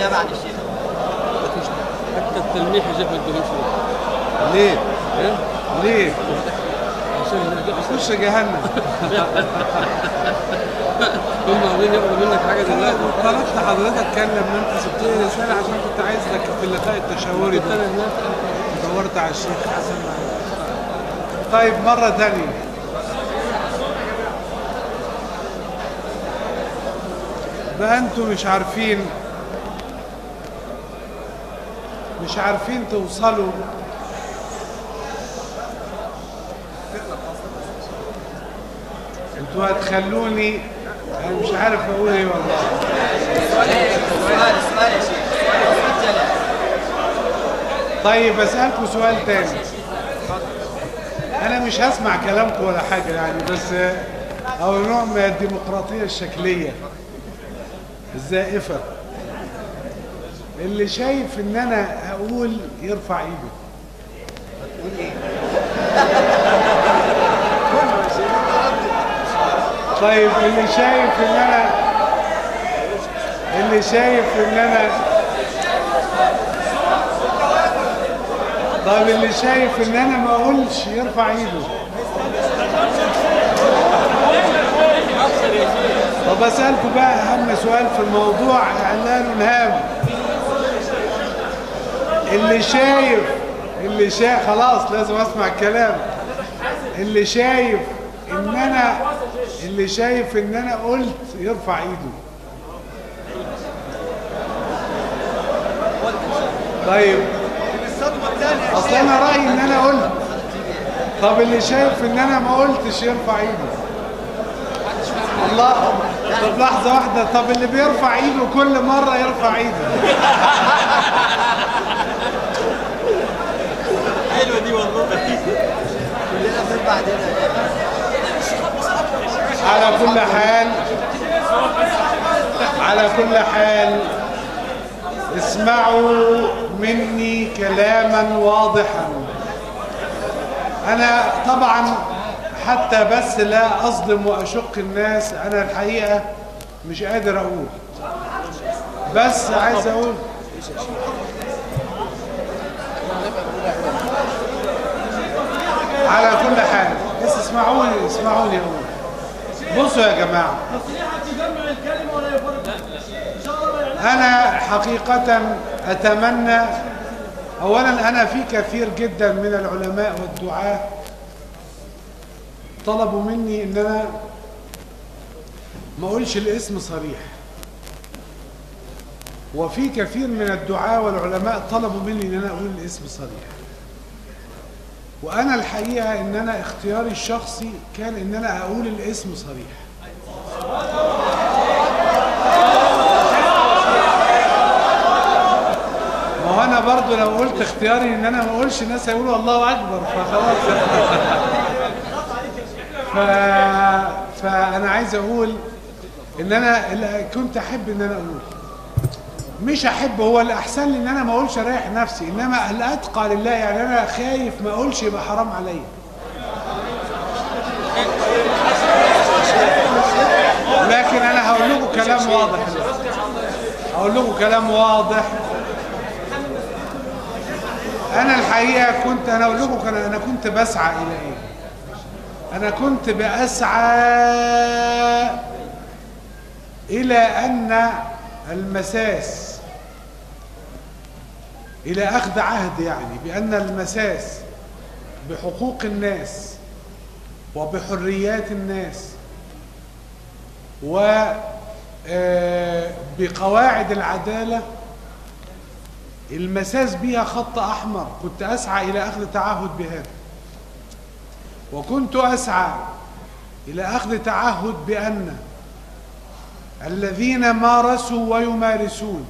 النيابه عن الشيخ حتى التلميح يا شيخ ما تدهمش ليه؟ ايه ليه؟ عشان نرجع- خش جهنم هم عاوزين ياخدوا منك حاجه دلوقتي طلبت حضرتك كان لما انت سبت لي رساله عشان كنت عايز لك في اللقاء التشاوري كنت ده انا هناك دورت على الشيخ حسن معاذ. طيب مرة تانية بقى انتوا مش عارفين مش عارفين توصلوا انتوا هتخلوني انا مش عارف اقول ايه والله سؤال سؤال يا شيخ سؤال جلال. طيب اسالكم سؤال تاني انا مش هسمع كلامكم ولا حاجه يعني بس او نوع من الديمقراطيه الشكليه الزائفه اللي شايف ان انا اقول يرفع ايده طيب اللي شايف ان انا اللي شايف ان انا طيب اللي شايف ان انا ما اقولش يرفع ايده طب اسالكم بقى اهم سؤال في الموضوع اعلان هام اللي شايف اللي شايف خلاص لازم اسمع الكلام اللي شايف ان انا اللي شايف ان انا قلت يرفع ايده طيب اصل انا رايي ان انا قلت طب اللي شايف ان انا ما قلتش يرفع ايده الله طب لحظه واحده طب اللي بيرفع ايده كل مره يرفع ايده حلوه دي والله كلنا في بعدين على كل حال على كل حال اسمعوا مني كلاما واضحا انا طبعا حتى بس لا اظلم واشق الناس انا الحقيقه مش قادر اقول بس عايز اقول على كل حال بس اسمعوني اسمعوني اقول بصوا يا جماعه انا حقيقه اتمنى اولا انا في كثير جدا من العلماء والدعاه طلبوا مني ان انا ما اقولش الاسم صريح وفي كثير من الدعاة والعلماء طلبوا مني ان انا اقول الاسم صريح وانا الحقيقة ان انا اختياري الشخصي كان ان انا اقول الاسم صريح ما هو انا برضو لو قلت اختياري ان انا ما اقولش الناس هيقولوا الله اكبر فخلاص ف... فانا عايز اقول ان انا اللي كنت احب ان انا اقول مش احب هو الاحسن لي ان انا ما اقولش اريح نفسي انما الاتقى لله يعني انا خايف ما اقولش يبقى حرام عليا لكن انا هقول لكم كلام واضح هقول لكم كلام واضح انا الحقيقه كنت انا اقول لكم كان- انا كنت بسعى الى ايه انا كنت باسعى الى ان المساس الى اخذ عهد يعني بان المساس بحقوق الناس وبحريات الناس وبقواعد العداله المساس بها خط احمر كنت اسعى الى اخذ تعهد بهذا وكنت اسعى الى اخذ تعهد بان الذين مارسوا ويمارسون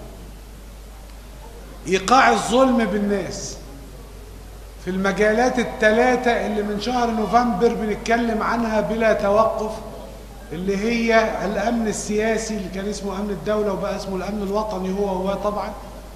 ايقاع الظلم بالناس في المجالات الثلاثه اللي من شهر نوفمبر بنتكلم عنها بلا توقف اللي هي الامن السياسي اللي كان اسمه امن الدوله وبقى اسمه الامن الوطني هو هو طبعا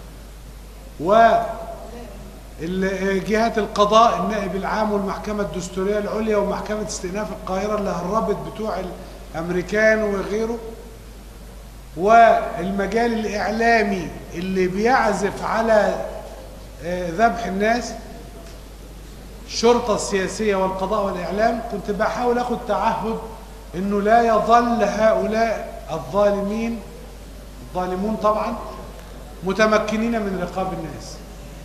وجهات القضاء النائب العام والمحكمة الدستورية العليا ومحكمة استئناف القاهرة اللي هربت بتوع الأمريكان وغيره والمجال الإعلامي اللي بيعزف على آه، ذبح الناس الشرطة السياسية والقضاء والإعلام كنت بحاول أخد تعهد أنه لا يظل هؤلاء الظالمين الظالمون طبعا متمكنين من رقاب الناس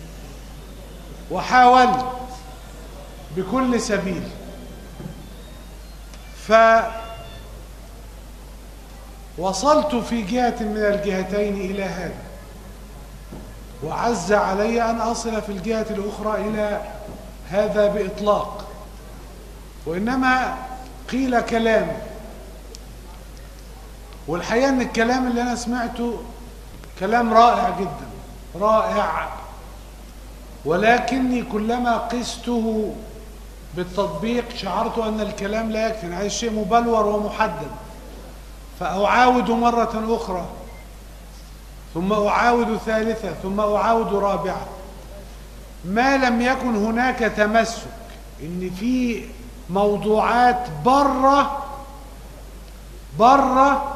وحاولت بكل سبيل فوصلت في جهة من الجهتين إلى هذا وعز علي أن أصل في الجهة الأخرى إلى هذا بإطلاق وإنما قيل كلام والحقيقة أن الكلام اللي أنا سمعته كلام رائع جدا رائع ولكني كلما قسته بالتطبيق شعرت أن الكلام لا يكفي أنا عايز شيء مبلور ومحدد فأعاود مرة أخرى ثم أعاود ثالثة ثم أعاود رابعة ما لم يكن هناك تمسك ان في موضوعات بره بره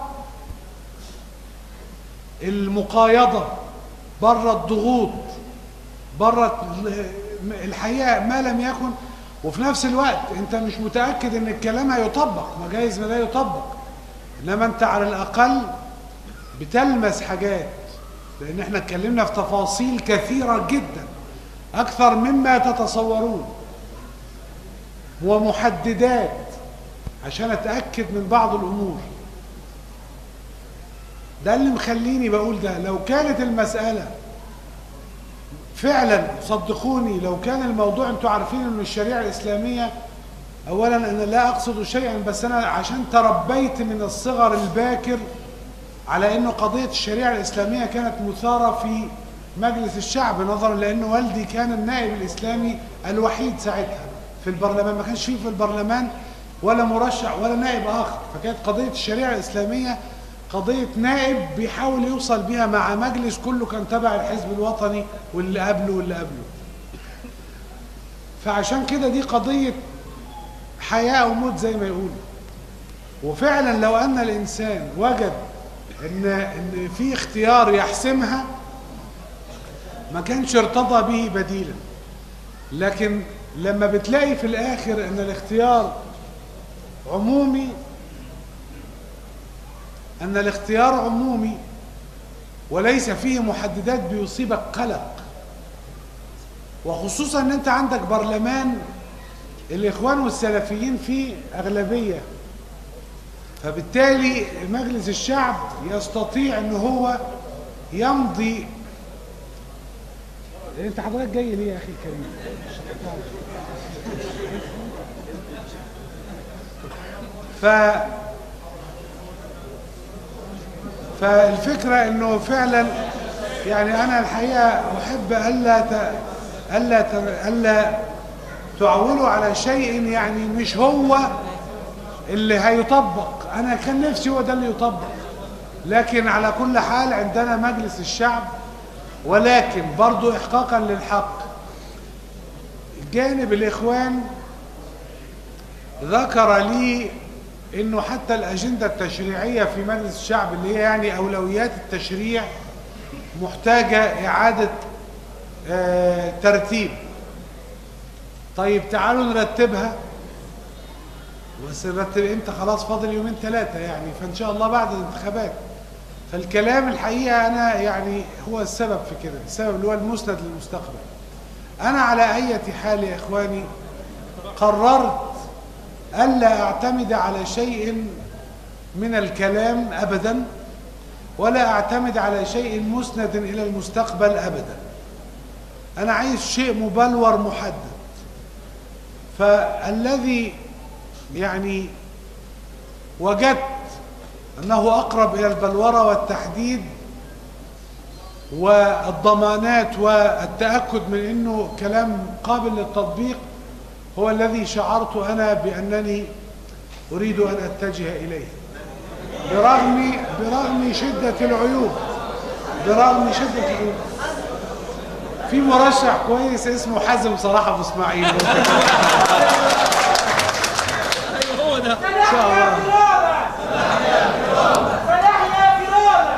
المقايضة بره الضغوط بره الحقيقة ما لم يكن وفي نفس الوقت انت مش متأكد ان الكلام هيطبق ما جايز ما لا يطبق انما انت على الاقل بتلمس حاجات لان احنا اتكلمنا في تفاصيل كثيرة جدا اكثر مما تتصورون ومحددات عشان اتأكد من بعض الامور ده اللي مخليني بقول ده لو كانت المسألة فعلا صدقوني لو كان الموضوع انتوا عارفين ان الشريعة الاسلامية اولا انا لا اقصد شيئا بس انا عشان تربيت من الصغر الباكر على انه قضية الشريعة الاسلامية كانت مثارة في مجلس الشعب نظرا لان والدي كان النائب الاسلامي الوحيد ساعتها في البرلمان ما كانش فيه في البرلمان ولا مرشح ولا نائب اخر فكانت قضية الشريعة الاسلامية قضية نائب بيحاول يوصل بيها مع مجلس كله كان تبع الحزب الوطني واللي قبله واللي قبله فعشان كده دي قضية حياة وموت زي ما يقولوا وفعلا لو أن الإنسان وجد إن, إن في اختيار يحسمها ما كانش ارتضى به بديلا لكن لما بتلاقي في الآخر إن الاختيار عمومي أن الاختيار عمومي وليس فيه محددات بيصيبك قلق وخصوصا ان انت عندك برلمان الاخوان والسلفيين فيه اغلبية فبالتالي مجلس الشعب يستطيع ان هو يمضي انت حضرتك جاي ليه يا اخي الكريم ف فالفكرة انه فعلا يعني انا الحقيقة احب الا ت... الا ت... الا تعولوا على شيء يعني مش هو اللي هيطبق انا كان نفسي هو ده اللي يطبق لكن على كل حال عندنا مجلس الشعب ولكن برضو احقاقا للحق جانب الاخوان ذكر لي انه حتى الاجنده التشريعيه في مجلس الشعب اللي هي يعني اولويات التشريع محتاجه اعاده آه ترتيب طيب تعالوا نرتبها بس نرتب امتى خلاص فاضل يومين ثلاثه يعني فان شاء الله بعد الانتخابات فالكلام الحقيقه انا يعني هو السبب في كده السبب اللي هو المسند للمستقبل انا على اي حال يا اخواني قررت ألا أعتمد على شيء من الكلام أبدا ولا أعتمد على شيء مسند إلى المستقبل أبدا أنا عايز شيء مبلور محدد فالذي يعني وجدت أنه أقرب إلى البلورة والتحديد والضمانات والتأكد من أنه كلام قابل للتطبيق هو الذي شعرت أنا بأنني أريد أن أتجه إليه برغم برغم شدة العيوب برغم شدة العيوب في مرشح كويس اسمه حازم صلاح ابو اسماعيل ايوه هو ده ان شاء الله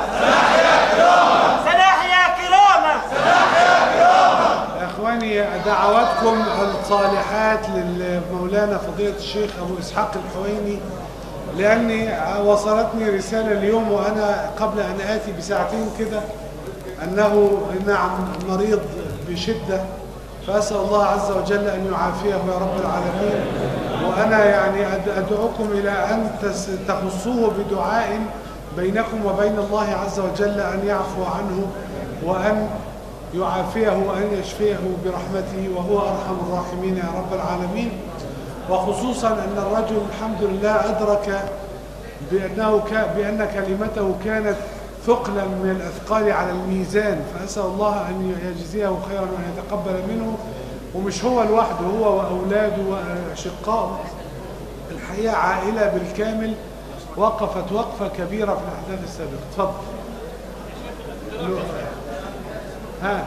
دعواتكم الصالحات لمولانا فضيلة الشيخ أبو إسحاق الحويني لأني وصلتني رسالة اليوم وأنا قبل أن آتي بساعتين كده أنه نعم مريض بشدة فأسأل الله عز وجل أن يعافيه يا رب العالمين وأنا يعني أد- أدعوكم إلى أن تس- تخصوه بدعاء بينكم وبين الله عز وجل أن يعفو عنه وأن يعافيه وأن يشفيه برحمته وهو أرحم الراحمين يا رب العالمين وخصوصا أن الرجل الحمد لله أدرك بأنه ك... بأن كلمته كانت ثقلا من الأثقال على الميزان فأسأل الله أن يجزيه خيرا وأن يتقبل منه ومش هو لوحده هو وأولاده وأشقائه الحقيقة عائلة بالكامل وقفت وقفة كبيرة في الأحداث السابقة اتفضل ها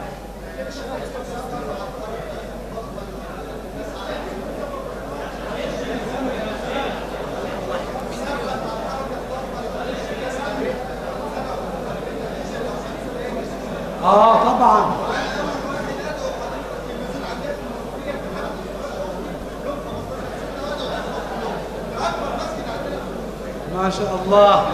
اه طبعا ما شاء الله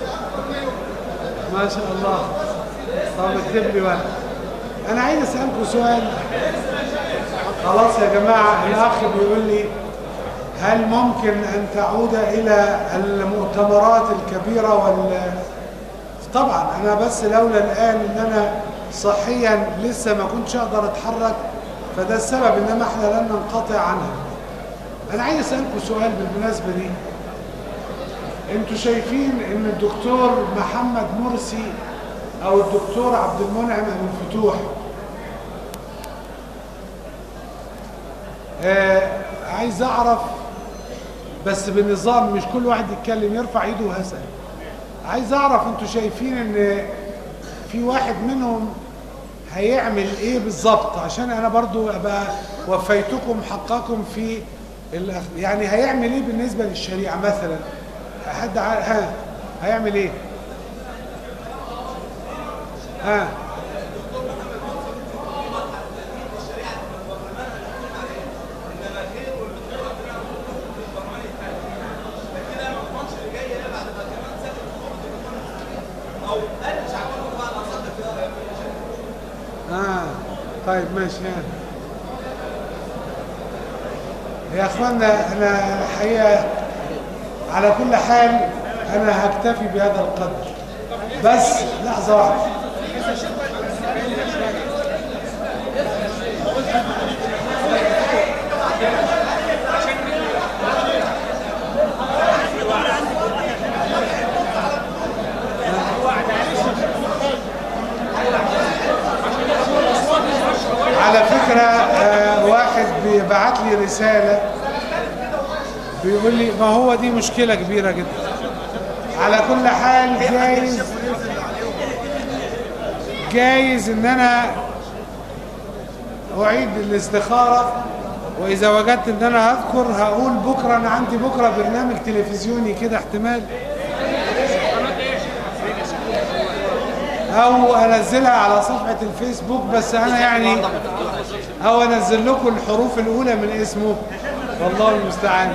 ما شاء الله طب اكتب لي واحد انا عايز اسالكم سؤال خلاص يا جماعه الاخ بيقول لي هل ممكن ان تعود الى المؤتمرات الكبيره وال طبعا انا بس لولا الان ان انا صحيا لسه ما كنتش اقدر اتحرك فده السبب انما احنا لن ننقطع عنها انا عايز اسالكم سؤال بالمناسبه دي انتوا شايفين ان الدكتور محمد مرسي او الدكتور عبد المنعم ابو الفتوح آه عايز اعرف بس بنظام مش كل واحد يتكلم يرفع ايده وهسأل عايز اعرف انتوا شايفين ان في واحد منهم هيعمل ايه بالظبط عشان انا برضو ابقى وفيتكم حقكم في الأخ... يعني هيعمل ايه بالنسبة للشريعة مثلا حد ع... ها هيعمل ايه ها آه طيب ماشي ها يا اخوانا انا الحقيقه على كل حال انا هكتفي بهذا القدر بس لحظه واحده على فكرة آه، واحد بيبعت لي رسالة بيقول لي ما هو دي مشكلة كبيرة جدا على كل حال جايز جايز ان انا اعيد الاستخارة واذا وجدت ان انا هذكر هقول بكرة انا عندي بكرة برنامج تلفزيوني كده احتمال او انزلها على صفحة الفيسبوك بس انا يعني او انزل لكم الحروف الاولى من اسمه والله المستعان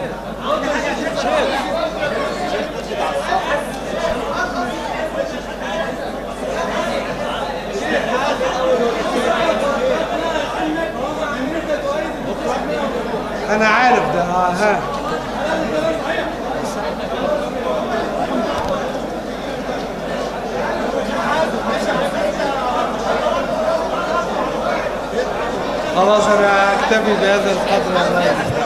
انا عارف ده اه ها خلاص انا اكتفي بهذا القدر يا الله